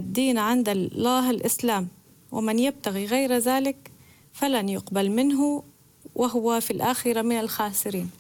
الدين عند الله الإسلام ومن يبتغي غير ذلك فلن يقبل منه وهو في الآخرة من الخاسرين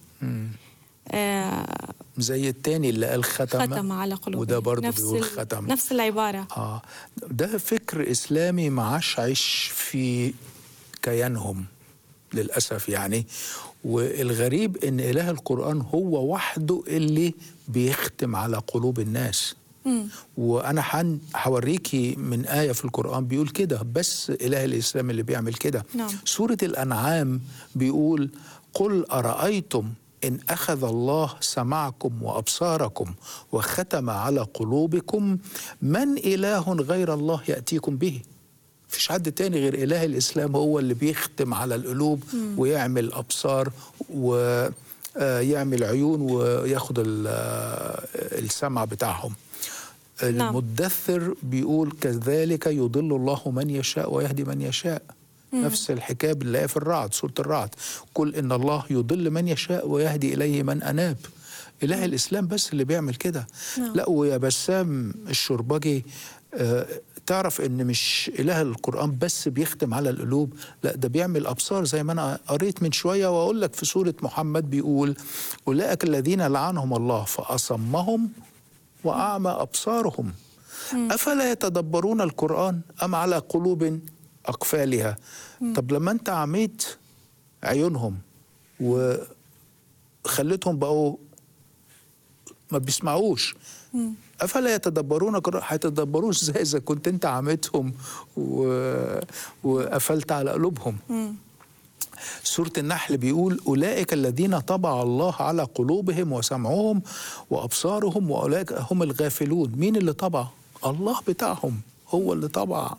آه زي التاني اللي قال ختم ختم على قلوبهم وده برضه نفس بيقول ال- ختم نفس العبارة اه ده فكر اسلامي معشعش في كيانهم للاسف يعني والغريب ان اله القران هو وحده اللي بيختم على قلوب الناس وانا حن هوريكي من ايه في القران بيقول كده بس اله الاسلام اللي بيعمل كده نعم. سوره الانعام بيقول قل ارايتم ان اخذ الله سمعكم وابصاركم وختم على قلوبكم من اله غير الله ياتيكم به مفيش حد تاني غير اله الاسلام هو اللي بيختم على القلوب ويعمل ابصار ويعمل عيون وياخد ال- آه، السمع بتاعهم نعم. المدثر بيقول كذلك يضل الله من يشاء ويهدي من يشاء نفس الحكايه بالله في الرعد سوره الرعد قل ان الله يضل من يشاء ويهدي اليه من اناب اله الاسلام بس اللي بيعمل كده نعم. لا ويا بسام الشربجي آه، تعرف ان مش اله القران بس بيختم على القلوب لا ده بيعمل ابصار زي ما انا قريت من شويه واقول لك في سوره محمد بيقول اولئك الذين لعنهم الله فاصمهم واعمى ابصارهم افلا يتدبرون القران ام على قلوب اقفالها طب لما انت عميت عيونهم وخليتهم بقوا ما بيسمعوش افلا يتدبرون القرآن؟ هيتدبروش ازاي اذا كنت انت عميتهم و... وقفلت على قلوبهم سورة النحل بيقول أولئك الذين طبع الله على قلوبهم وسمعهم وأبصارهم وأولئك هم الغافلون مين اللي طبع؟ الله بتاعهم هو اللي طبع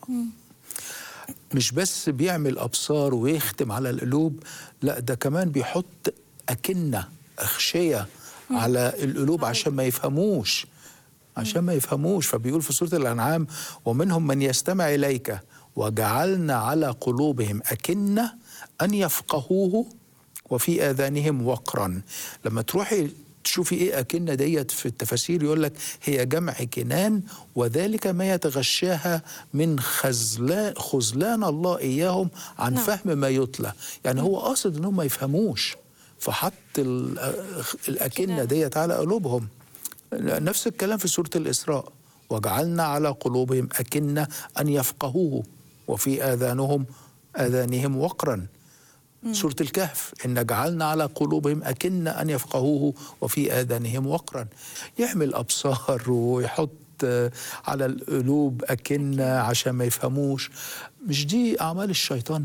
مش بس بيعمل أبصار ويختم على القلوب لا ده كمان بيحط أكنة أغشية على القلوب عشان ما يفهموش عشان ما يفهموش فبيقول في سورة الأنعام ومنهم من يستمع إليك وجعلنا على قلوبهم أكنة أن يفقهوه وفي آذانهم وقرا لما تروحي تشوفي ايه أكنة ديت في التفاسير يقول لك هي جمع كنان وذلك ما يتغشاها من خزلان خذلان الله إياهم عن نعم. فهم ما يتلى يعني هو قاصد انهم ما يفهموش فحط ال- الأكنة كنان. ديت على قلوبهم نفس الكلام في سورة الإسراء وجعلنا على قلوبهم أكنة أن يفقهوه وفي آذانهم آذانهم وقرا سورة الكهف إن جعلنا على قلوبهم أكنة أن يفقهوه وفي آذانهم وقرا يعمل أبصار ويحط آه، على القلوب أكنة عشان ما يفهموش مش دي أعمال الشيطان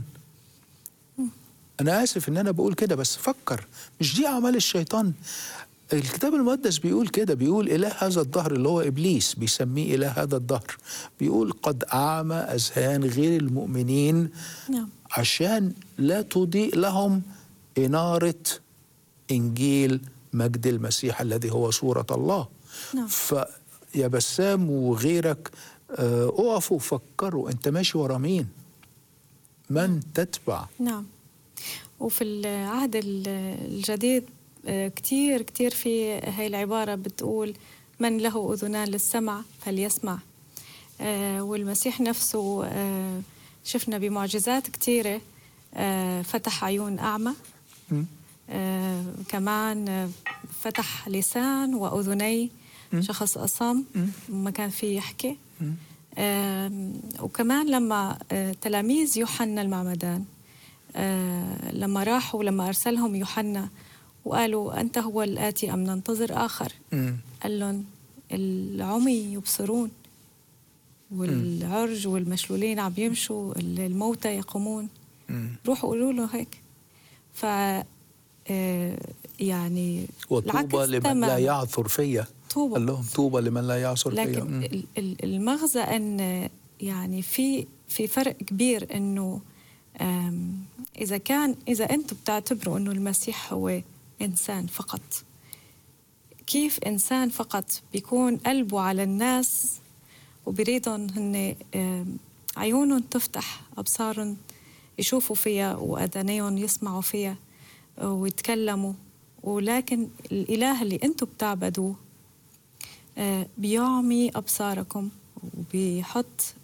أنا آسف إن أنا بقول كده بس فكر مش دي أعمال الشيطان الكتاب المقدس بيقول كده بيقول إله هذا الدهر اللي هو إبليس بيسميه إله هذا الدهر بيقول قد أعمى أذهان غير المؤمنين نعم عشان لا تضيء لهم إنارة إنجيل مجد المسيح الذي هو صورة الله نعم. فيا بسام وغيرك آه، اقفوا وفكروا انت ماشي ورا مين من تتبع نعم وفي العهد ال- الجديد آه، كتير كتير في هاي العبارة بتقول من له أذنان للسمع فليسمع آه، والمسيح نفسه آه، شفنا بمعجزات كتيرة آه، فتح عيون أعمى م? آه، كمان آه، فتح لسان وأذني شخص أصم ما كان فيه يحكي آم، وكمان لما آه، تلاميذ يوحنا المعمدان آه، لما راحوا لما أرسلهم يوحنا وقالوا أنت هو الآتي أم ننتظر آخر م. قال لهم العمي يبصرون والعرج والمشلولين عم يمشوا الموتى يقومون م. روحوا قولوا له هيك ف آه، يعني وطوبى العكس لمن لا تماماً. يعثر فيا طوبى قال لهم طوبى لمن لا يعثر فيا لكن م. ال- ال- المغزى ان يعني في في فرق كبير انه آم، اذا كان اذا انتم بتعتبروا انه المسيح هو انسان فقط كيف انسان فقط بيكون قلبه على الناس وبريدهم هن آم، عيونهم تفتح ابصارهم يشوفوا فيها واذانيهم يسمعوا فيها ويتكلموا ولكن الاله اللي انتم بتعبدوه آه، بيعمي أبصاركم وبيحط